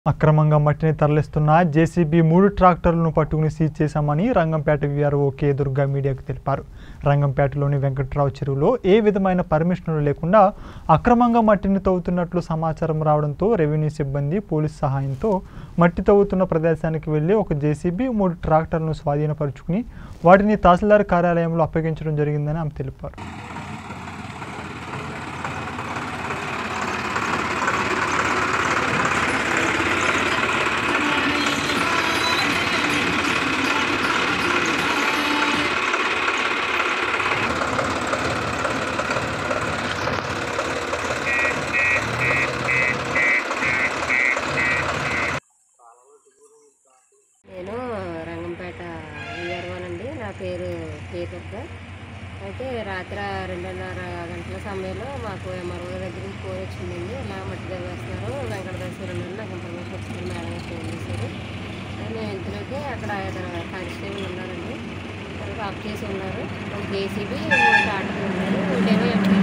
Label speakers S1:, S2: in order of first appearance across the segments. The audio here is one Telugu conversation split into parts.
S1: అక్రమంగా మట్టిని తరలిస్తున్న జేసీబీ మూడు ట్రాక్టర్లను పట్టుకుని సీజ్ చేశామని రంగంపేట వీఆర్ఓ కె దుర్గా మీడియాకు తెలిపారు రంగంపేటలోని వెంకట్రావు చెరువులో ఏ విధమైన పర్మిషన్లు లేకుండా అక్రమంగా మట్టిని తవ్వుతున్నట్లు సమాచారం రావడంతో రెవెన్యూ సిబ్బంది పోలీస్ సహాయంతో మట్టి తవ్వుతున్న ప్రదేశానికి వెళ్లి ఒక జేసీబీ మూడు ట్రాక్టర్లను స్వాధీనపరుచుకుని వాటిని తహసీల్దార్ కార్యాలయంలో అప్పగించడం జరిగిందని ఆమె తెలిపారు
S2: నేను రంగంపేట విఆర్ఓనండి నా పేరు కేతక్క అయితే రాత్రి రెండున్నర గంటల సమయంలో మాకు ఎంఆర్ఓ దగ్గర నుంచి ఫోన్ వచ్చిందండి ఇలా మట్టి వేస్తున్నారు వెంకటేశ్వరం నుండి నాకు ఇన్ఫర్మేషన్ వచ్చింది మేడం గారు ఫోన్ చేశారు నేను ఇంతలోకి అక్కడ ఇద్దరు కానిస్టేబుల్ ఉన్నారండి ఇద్దరు ఆఫ్ చేసి ఉన్నారు ఒక జేసీబీ టాటా ఉన్నారు ఒకటేమో ఎంపీ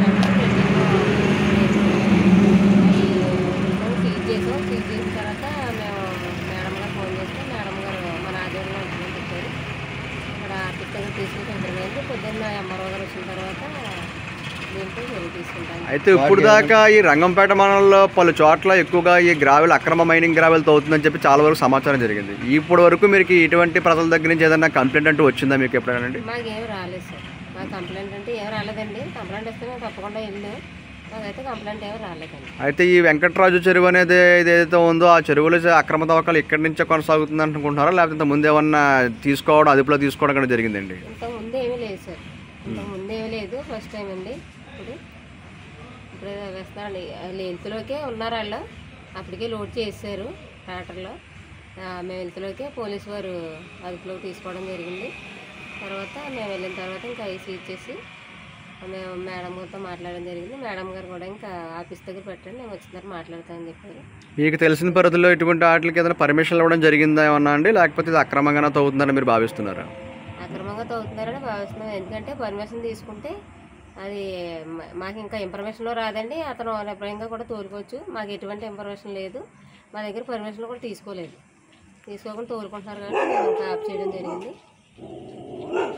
S2: సీజ్ చేసాం సీజ్ చేసిన తర్వాత మేము మేడం గారు ఫోన్ చేస్తే మేడం గారు మన ఆధ్వర్యంలో ఉంటుందని చెప్పారు ఇక్కడ ఆర్టిక్ దగ్గర తీసుకుంటాం జరిగింది పొద్దున్న ఎంఆర్ఓ గారు వచ్చిన తర్వాత దీంట్లో చర్య తీసుకుంటాను
S3: అయితే ఇప్పుడు దాకా ఈ రంగంపేట మండలంలో పలు చోట్ల ఎక్కువగా ఈ గ్రావెల్ అక్రమ మైనింగ్ గ్రావెల్ తవ్వుతుందని చెప్పి చాలా వరకు సమాచారం జరిగింది ఇప్పటి వరకు మీకు ఇటువంటి ప్రజల దగ్గర నుంచి ఏదైనా కంప్లైంట్ అంటూ వచ్చిందా మీకు ఎప్పుడైనా అండి
S2: మాకేం రాలేదు సార్ మా కంప్లైంట్ అంటే ఏం రాలేదండి కంప్లైంట్ వస్తే మేము తప్పకుండా వెళ్ళి మాకైతే కంప్లైంట్ ఏమీ రాలేదండి
S3: అయితే ఈ వెంకటరాజు చెరువు అనేది ఏదైతే ఉందో ఆ చెరువులో చే- అక్రమ తవ్వకాలు ఇక్కడి నుంచే కొనసాగుతుంది అనుకుంటున్నారా లేకపోతే ఇంత ముందు ఏమన్నా తీసుకోవడం అదుపులో తీసుకోవడం కూడా జరిగిందండి
S2: ఇంతకు ముందు ఏమీ లేదు సార్ ఇంతకు ముందు ఏమీ లేదు ఫస్ట్ టైం అండి ఇప్పుడు ఇప్పుడు వేస్తారండి వాళ్ళు ఇంతలోకే ఉన్నారు వాళ్ళు అప్పటికే లోడ్ చేశారు ట్రాక్టర్లో ఆ, మేము ఇంతలోకే పోలీసు వారు అదుపులోకి తీసుకోవడం జరిగింది తర్వాత మేము వెళ్ళిన తర్వాత ఇంకా ఐసీ ఇచ్చేసి మేము మేడం గారితో మాట్లాడడం జరిగింది మేడం గారు కూడా ఇంకా ఆఫీస్ దగ్గర పెట్టండి నేను వచ్చిన తర్వాత మాట్లాడతానని చెప్పారు
S3: మీకు తెలిసిన పరిధిలో ఇటువంటి వాటికి ఏదైనా పర్మిషన్ ఇవ్వడం జరిగిందా ఏమన్నా అండి లేకపోతే ఇది అక్రమంగానే తవ్వుతుందని మీరు భావిస్తున్నారా
S2: అక్రమంగా తవ్వుతున్నారని భావిస్తున్నాం ఎందుకంటే పర్మిషన్ తీసుకుంటే అది మ- మాకు ఇంకా ఇన్ఫర్మేషన్లో రాదండి అతను నిర్భయంగా కూడా తోలుకోవచ్చు మాకు ఎటువంటి ఇన్ఫర్మేషన్ లేదు మా దగ్గర పర్మిషన్ కూడా తీసుకోలేదు తీసుకోకుండా తోలుకుంటున్నారు కాబట్టి మేము ఇంకా ఆఫ్ చేయడం జరిగింది